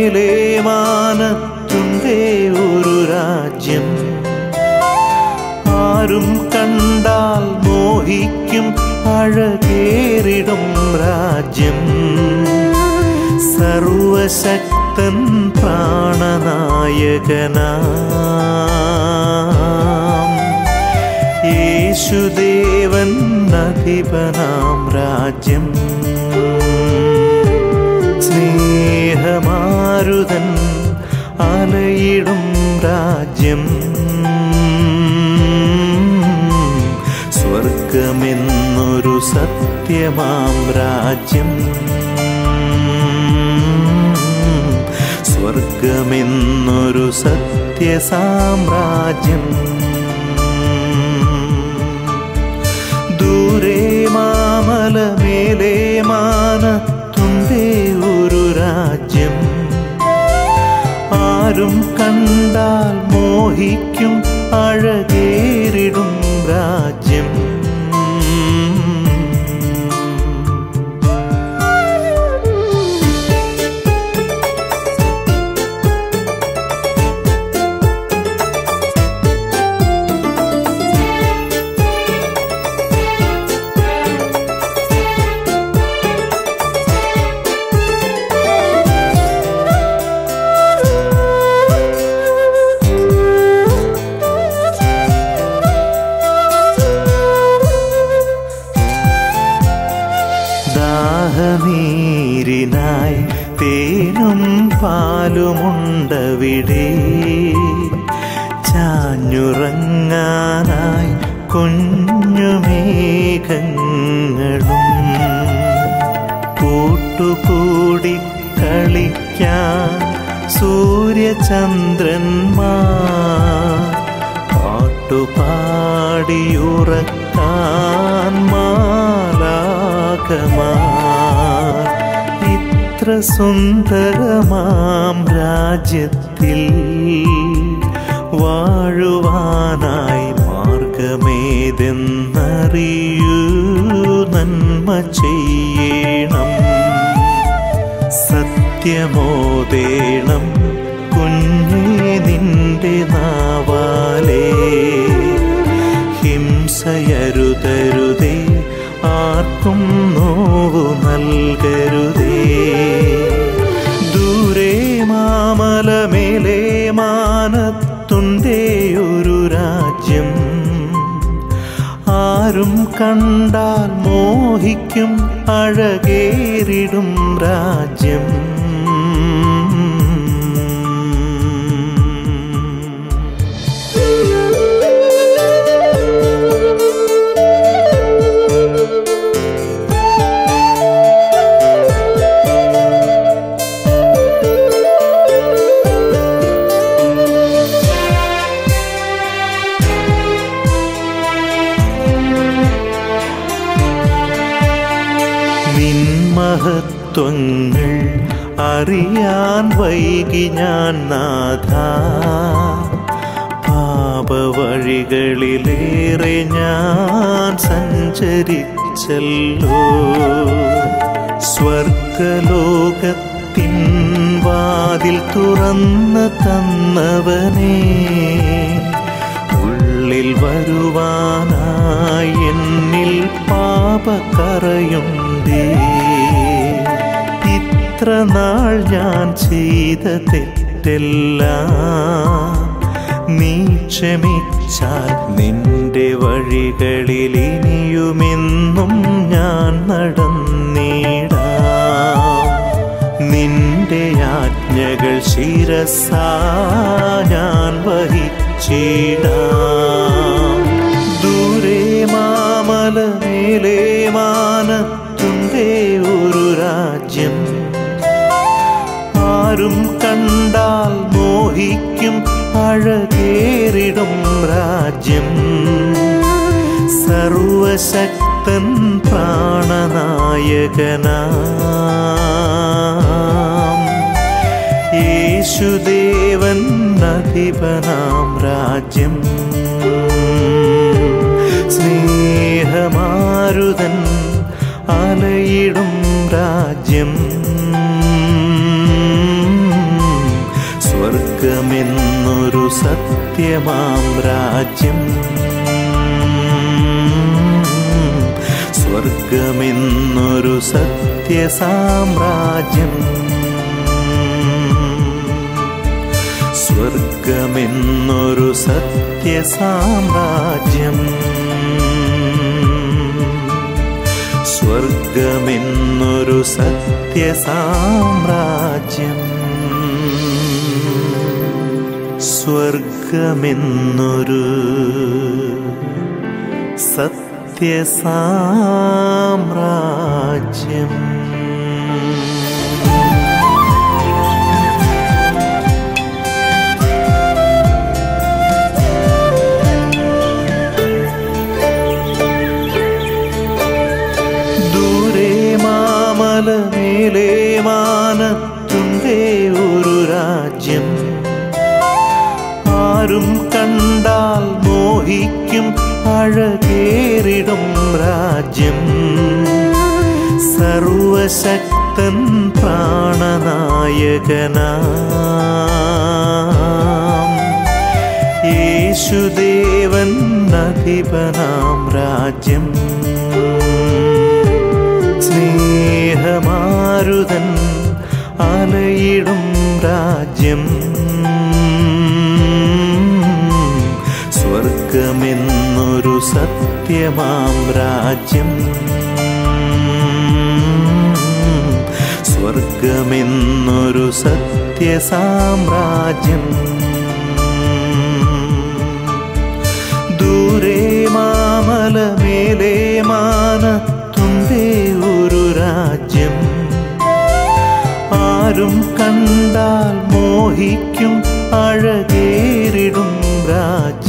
മേലെ മാനത്തുണ്ടേ ഒരു രാജ്യം ആരും കണ്ടാൽ മോഹിക്കും അഴകേറിടും രാജ്യം സർവശക്തൻ പ്രാണനായകനാം യേശുദേവൻ അധിപനാം രാജ്യം സ്നേഹമാരുതൻ അലയിടും രാജ്യം സ്വർഗമെന്നൊരു സത്യമാം രാജ്യം സ്വർഗമെന്നൊരു സത്യസാമ്രാജ്യം ദൂരെ മാമല മേലെ മാനത്തുണ്ടേ ഒരു രാജ്യം ആരും കണ്ടാൽ മോഹിക്കും അഴകേറിടും രാജ്യം ദാഹനീരിനായി തേനും പാലുമുണ്ടവിടെ ചാഞ്ഞുറങ്ങാനായി കുഞ്ഞുമേഘങ്ങളും കൂട്ടുകൂടി കളിക്കാൻ സൂര്യചന്ദ്രന്മാർ പാട്ടുപാടിയുറക്കാൻ മാലാകമാർ ഇത്ര സുന്ദരമാം രാജ്യത്തിൽ വാഴുവാനായി മാർഗമേതെന്നറിയൂ നന്മ ചെയ്യണം സത്യമോദേണം കുഞ്ഞേ നിന്റെ നാവാലേ ഹിംസയരുതരുതേ ആർക്കും നോവു നൽകരുതേ ദൂരെ മാമല മേലെ മാനത്തുണ്ടേ ഒരു രാജ്യം ആരും കണ്ടാൽ മോഹിക്കും അഴകേറിടും രാജ്യം നിൻമഹത്വങ്ങൾ അറിയാൻ വൈകി ഞാൻ നാഥ പാപവഴികളിലേറെ ഞാൻ സഞ്ചരിച്ചല്ലോ സ്വർഗലോകത്തിൻ വാതിൽ തുറന്നു തന്നവനേ ഉള്ളിൽ വരുവാനായി എന്നിൽ പാപക്കറയുണ്ടേ ഇത്ര നാൾ ഞാൻ ചെയ്ത തെറ്റെല്ലാം നീ ക്ഷമിച്ചാൽ നിന്റെ വഴികളിൽ ഇനിയുമെന്നും ഞാൻ നടന്നിടാം നിന്റെ ആജ്ഞകൾ ശിരസാ ഞാൻ വഹിച്ചിടാം ദൂരെ മാമല മേലെ മാനത്തുണ്ടേ ഒരു രാജ്യം ആരും കണ്ടാൽ മോഹിക്കും അഴകേറിടും രാജ്യം സർവശക്തൻ പ്രാണനായകനാം യേശുദേവൻ അധിപനാം രാജ്യം സ്നേഹമാരുതൻ അലയിടും രാജ്യം സ്വർഗമെന്നൊരു സത്യമാം രാജ്യം സ്വർഗമെന്നൊരു സത്യസാമ്രാജ്യം സ്വർഗമെന്നൊരു സത്യസാമ്രാജ്യം സ്വർഗമെന്നൊരു സത്യസാമ്രാജ്യം സ്വർഗമെന്നൊരു സത്യസാമ്രാജ്യം ദൂരെ മാമല മേലെ മാനത്തുണ്ടേ ഒരു രാജ്യം ആരും കണ്ടാൽ മോഹിക്കും അഴകേറിടും രാജ്യം സർവശക്തൻ പ്രാണനായകനാം യേശുദേവൻ അധിപനാം രാജ്യം സ്നേഹമാരുതൻ അലയിടും രാജ്യം സ്വർഗമെന്നൊരു സത്യമാം രാജ്യം സ്വർഗമെന്നൊരു സത്യസാമ്രാജ്യം ദൂരെ മാമല മേലെ മാനത്തുണ്ടേ ഒരു രാജ്യം ആരും കണ്ടാൽ മോഹിക്കും അഴകേറിടും രാജ്യം